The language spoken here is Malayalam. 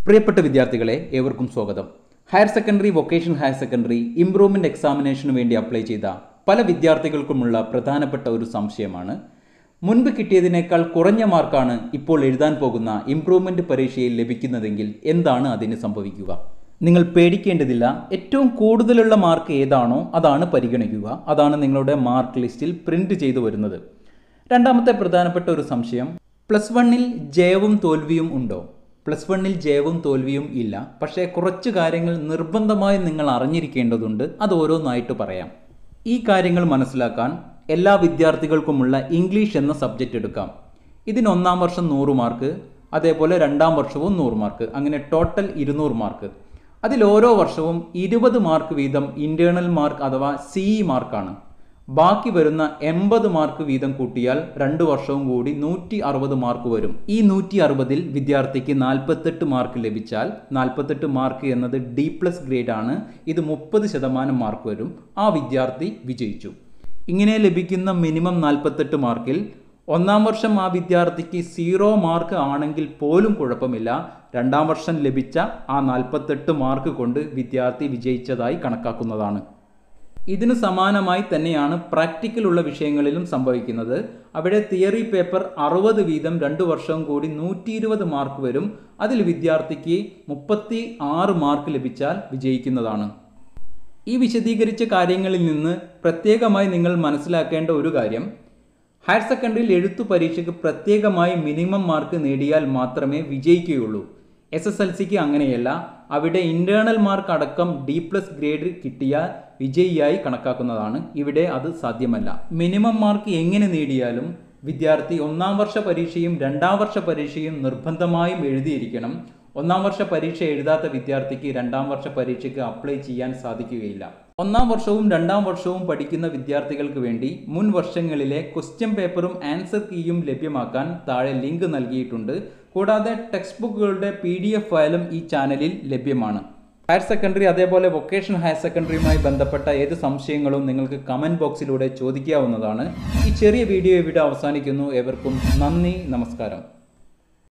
പ്രിയപ്പെട്ട വിദ്യാർത്ഥികളെ ഏവർക്കും സ്വാഗതം higher secondary vocational higher secondary improvement എക്സാമിനേഷന് വേണ്ടി അപ്ലൈ ചെയ്ത പല വിദ്യാർത്ഥികൾക്കുമുള്ള പ്രധാനപ്പെട്ട ഒരു സംശയമാണ് മുൻപ് കിട്ടിയതിനേക്കാൾ കുറഞ്ഞ മാർക്കാണ് ഇപ്പോൾ എഴുതാൻ പോകുന്ന ഇംപ്രൂവ്മെന്റ് പരീക്ഷയിൽ ലഭിക്കുന്നതെങ്കിൽ എന്താണ് അതിന് സംഭവിക്കുക നിങ്ങൾ പേടിക്കേണ്ടതില്ല ഏറ്റവും കൂടുതലുള്ള മാർക്ക് ഏതാണോ അതാണ് പരിഗണിക്കുക അതാണ് നിങ്ങളുടെ മാർക്ക് ലിസ്റ്റിൽ പ്രിന്റ് ചെയ്തു വരുന്നത് രണ്ടാമത്തെ പ്രധാനപ്പെട്ട ഒരു സംശയം പ്ലസ് വണ്ണിൽ ജയവും തോൽവിയും ഉണ്ടോ പ്ലസ് വണ്ണിൽ ജയവും തോൽവിയും ഇല്ല പക്ഷേ കുറച്ച് കാര്യങ്ങൾ നിർബന്ധമായും നിങ്ങൾ അറിഞ്ഞിരിക്കേണ്ടതുണ്ട് അത് ഓരോന്നായിട്ട് പറയാം ഈ കാര്യങ്ങൾ മനസ്സിലാക്കാൻ എല്ലാ വിദ്യാർത്ഥികൾക്കുമുള്ള ഇംഗ്ലീഷ് എന്ന സബ്ജക്റ്റ് എടുക്കാം ഇതിന് ഒന്നാം വർഷം നൂറ് മാർക്ക് അതേപോലെ രണ്ടാം വർഷവും നൂറ് മാർക്ക് അങ്ങനെ ടോട്ടൽ ഇരുന്നൂറ് മാർക്ക് അതിൽ ഓരോ വർഷവും ഇരുപത് മാർക്ക് വീതം ഇന്റേണൽ മാർക്ക് അഥവാ സി മാർക്കാണ് ബാക്കി വരുന്ന എൺപത് മാർക്ക് വീതം കൂട്ടിയാൽ രണ്ട് വർഷവും കൂടി നൂറ്റി അറുപത് മാർക്ക് വരും ഈ നൂറ്റി അറുപതിൽ വിദ്യാർത്ഥിക്ക് നാൽപ്പത്തെട്ട് മാർക്ക് ലഭിച്ചാൽ നാൽപ്പത്തെട്ട് മാർക്ക് എന്നത് ഡി പ്ലസ് ഗ്രേഡ് ആണ് ഇത് മുപ്പത് ശതമാനം മാർക്ക് വരും ആ വിദ്യാർത്ഥി വിജയിച്ചു ഇങ്ങനെ ലഭിക്കുന്ന മിനിമം നാൽപ്പത്തെട്ട് മാർക്കിൽ ഒന്നാം വർഷം ആ വിദ്യാർത്ഥിക്ക് സീറോ മാർക്ക് ആണെങ്കിൽ പോലും കുഴപ്പമില്ല രണ്ടാം വർഷം ലഭിച്ച ആ നാൽപ്പത്തെട്ട് മാർക്ക് കൊണ്ട് വിദ്യാർത്ഥി വിജയിച്ചതായി കണക്കാക്കുന്നതാണ് ഇതിന് സമാനമായി തന്നെയാണ് പ്രാക്ടിക്കൽ ഉള്ള വിഷയങ്ങളിലും സംഭവിക്കുന്നത് അവിടെ തിയറി പേപ്പർ അറുപത് വീതം രണ്ട് വർഷവും കൂടി നൂറ്റി ഇരുപത് മാർക്ക് വരും അതിൽ വിദ്യാർത്ഥിക്ക് മുപ്പത്തി ആറ് മാർക്ക് ലഭിച്ചാൽ വിജയിക്കുന്നതാണ് ഈ വിശദീകരിച്ച കാര്യങ്ങളിൽ നിന്ന് പ്രത്യേകമായി നിങ്ങൾ മനസ്സിലാക്കേണ്ട ഒരു കാര്യം ഹയർ സെക്കൻഡറിയിൽ എഴുത്തു പരീക്ഷയ്ക്ക് പ്രത്യേകമായി മിനിമം മാർക്ക് നേടിയാൽ മാത്രമേ വിജയിക്കുകയുള്ളൂ എസ് എസ് എൽ സിക്ക് അങ്ങനെയല്ല അവിടെ ഇന്റേണൽ മാർക്ക് അടക്കം ഡി പ്ലസ് ഗ്രേഡ് കിട്ടിയാൽ വിജയിയായി കണക്കാക്കുന്നതാണ് ഇവിടെ അത് സാധ്യമല്ല മിനിമം മാർക്ക് എങ്ങനെ നേടിയാലും വിദ്യാർത്ഥി ഒന്നാം വർഷ പരീക്ഷയും രണ്ടാം വർഷ പരീക്ഷയും നിർബന്ധമായും എഴുതിയിരിക്കണം ഒന്നാം വർഷ പരീക്ഷ എഴുതാത്ത വിദ്യാർത്ഥിക്ക് രണ്ടാം വർഷ പരീക്ഷയ്ക്ക് അപ്ലൈ ചെയ്യാൻ സാധിക്കുകയില്ല ഒന്നാം വർഷവും രണ്ടാം വർഷവും പഠിക്കുന്ന വിദ്യാർത്ഥികൾക്ക് വേണ്ടി മുൻ വർഷങ്ങളിലെ ക്വസ്റ്റ്യൻ പേപ്പറും ആൻസർ കീയും ലഭ്യമാക്കാൻ താഴെ ലിങ്ക് നൽകിയിട്ടുണ്ട് കൂടാതെ ടെക്സ്റ്റ് ബുക്കുകളുടെ പി ഡി എഫ് ഫയലും ഈ ചാനലിൽ ലഭ്യമാണ് ഹയർ സെക്കൻഡറി അതേപോലെ വൊക്കേഷണൽ ഹയർ സെക്കൻഡറിയുമായി ബന്ധപ്പെട്ട ഏത് സംശയങ്ങളും നിങ്ങൾക്ക് കമൻറ്റ് ബോക്സിലൂടെ ചോദിക്കാവുന്നതാണ് ഈ ചെറിയ വീഡിയോ ഇവിടെ അവസാനിക്കുന്നു ഏവർക്കും നന്ദി നമസ്കാരം